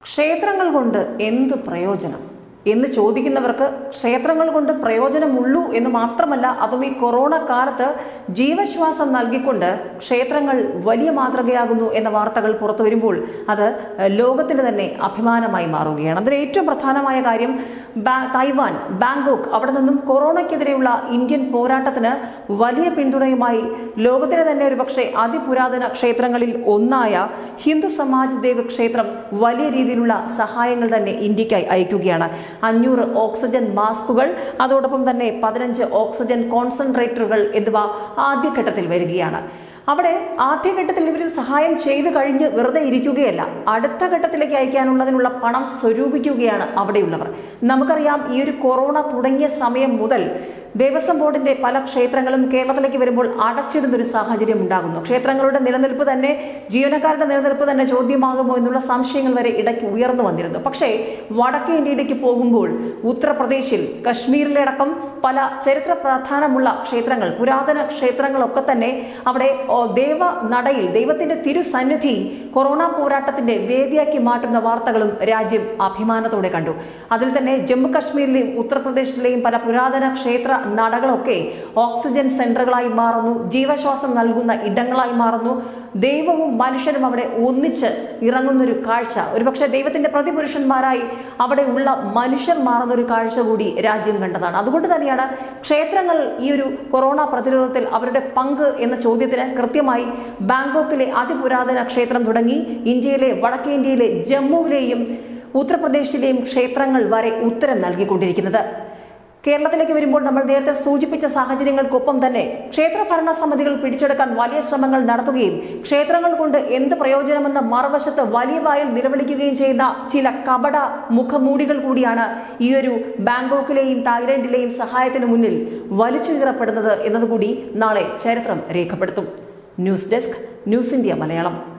ക്ഷേത്രങ്ങൾ കൊണ്ട് എന്ത് പ്രയോജനം എന്ന് ചോദിക്കുന്നവർക്ക് ക്ഷേത്രങ്ങൾ കൊണ്ട് പ്രയോജനമുള്ളൂ എന്ന് മാത്രമല്ല അതും ഈ കൊറോണ കാലത്ത് ജീവശ്വാസം നൽകിക്കൊണ്ട് ക്ഷേത്രങ്ങൾ വലിയ മാതൃകയാകുന്നു എന്ന വാർത്തകൾ പുറത്തു വരുമ്പോൾ അത് ലോകത്തിന് തന്നെ അഭിമാനമായി മാറുകയാണ് അതിൽ ഏറ്റവും പ്രധാനമായ കാര്യം ബാ- തായ്വാൻ ബാങ്കോക്ക് അവിടെ നിന്നും കൊറോണയ്ക്കെതിരെയുള്ള ഇന്ത്യൻ പോരാട്ടത്തിന് വലിയ പിന്തുണയുമായി ലോകത്തിലെ തന്നെ ഒരു പക്ഷേ അതിപുരാതന ക്ഷേത്രങ്ങളിൽ ഒന്നായ ഹിന്ദു സമാജ് ദേവ് ക്ഷേത്രം വലിയ രീതിയിലുള്ള സഹായങ്ങൾ തന്നെ ഇന്ത്യക്കായി അയക്കുകയാണ് അഞ്ഞൂറ് ഓക്സിജൻ മാസ്കുകൾ അതോടൊപ്പം തന്നെ പതിനഞ്ച് ഓക്സിജൻ കോൺസെൻട്രേറ്ററുകൾ എന്നിവ ആദ്യഘട്ടത്തിൽ വരികയാണ് അവിടെ ആദ്യഘട്ടത്തിൽ ഇവർ സഹായം ചെയ്തു കഴിഞ്ഞ് വെറുതെ ഇരിക്കുകയല്ല അടുത്ത ഘട്ടത്തിലേക്ക് അയക്കാനുള്ളതിനുള്ള പണം സ്വരൂപിക്കുകയാണ് അവിടെയുള്ളവർ നമുക്കറിയാം ഈ ഒരു കൊറോണ തുടങ്ങിയ സമയം മുതൽ ദേവസ്വം ബോർഡിന്റെ പല ക്ഷേത്രങ്ങളും കേരളത്തിലേക്ക് വരുമ്പോൾ അടച്ചിടുന്ന ഒരു സാഹചര്യം ഉണ്ടാകുന്നു ക്ഷേത്രങ്ങളുടെ നിലനിൽപ്പ് തന്നെ ജീവനക്കാരുടെ നിലനിൽപ്പ് തന്നെ ചോദ്യമാകുമോ എന്നുള്ള സംശയങ്ങൾ വരെ ഇടയ്ക്ക് ഉയർന്നു വന്നിരുന്നു പക്ഷേ വടക്കേ ഇന്ത്യയിലേക്ക് പോകുമ്പോൾ ഉത്തർപ്രദേശിൽ കശ്മീരിലെ അടക്കം പല ചരിത്ര പ്രാധാന്യമുള്ള ക്ഷേത്രങ്ങൾ പുരാതന ക്ഷേത്രങ്ങളൊക്കെ തന്നെ അവിടെ ഓ, ദേവ നടയിൽ ദൈവത്തിന്റെ തിരുസന്നിധി കൊറോണ പോരാട്ടത്തിന്റെ വേദിയാക്കി മാറ്റുന്ന വാർത്തകളും രാജ്യം അഭിമാനത്തോടെ കണ്ടു അതിൽ തന്നെ ജമ്മു കശ്മീരിലെയും ഉത്തർപ്രദേശിലെയും പല പുരാതന ക്ഷേത്ര നടകളൊക്കെ ഓക്സിജൻ സെന്ററുകളായി മാറുന്നു ജീവശ്വാസം നൽകുന്ന ഇടങ്ങളായി മാറുന്നു ദൈവവും മനുഷ്യനും അവിടെ ഒന്നിച്ച് ഇറങ്ങുന്ന ഒരു കാഴ്ച ഒരുപക്ഷെ ദൈവത്തിന്റെ പ്രതിപുരുഷന്മാരായി അവിടെ ഉള്ള മനുഷ്യർ മാറുന്ന ഒരു കാഴ്ച കൂടി രാജ്യം കണ്ടതാണ് അതുകൊണ്ട് തന്നെയാണ് ക്ഷേത്രങ്ങൾ ഈ ഒരു കൊറോണ പ്രതിരോധത്തിൽ അവരുടെ പങ്ക് എന്ന ചോദ്യത്തിന് കൃത്യമായി ബാങ്കോക്കിലെ അതിപുരാതന ക്ഷേത്രം തുടങ്ങി ഇന്ത്യയിലെ വടക്കേ ഇന്ത്യയിലെ ജമ്മുവിലെയും ഉത്തർപ്രദേശിലെയും ക്ഷേത്രങ്ങൾ വരെ ഉത്തരം നൽകിക്കൊണ്ടിരിക്കുന്നത് കേരളത്തിലേക്ക് വരുമ്പോൾ നമ്മൾ നേരത്തെ സൂചിപ്പിച്ച സാഹചര്യങ്ങൾക്കൊപ്പം തന്നെ ക്ഷേത്ര ഭരണ സമിതികൾ പിടിച്ചെടുക്കാൻ വലിയ ശ്രമങ്ങൾ നടത്തുകയും ക്ഷേത്രങ്ങൾ കൊണ്ട് എന്ത് പ്രയോജനമെന്ന മറുവശത്ത് വലിയ വായിൽ നിലവിളിക്കുകയും ചെയ്യുന്ന ചില കപട മുഖമൂടികൾ കൂടിയാണ് ഈ ഒരു ബാങ്കോക്കിലെയും തായ്ലൻഡിലെയും സഹായത്തിന് മുന്നിൽ വലിച്ചു കീറപ്പെടുന്നത് എന്നതുകൂടി നാളെ ചരിത്രം രേഖപ്പെടുത്തും news desk news India Malayalam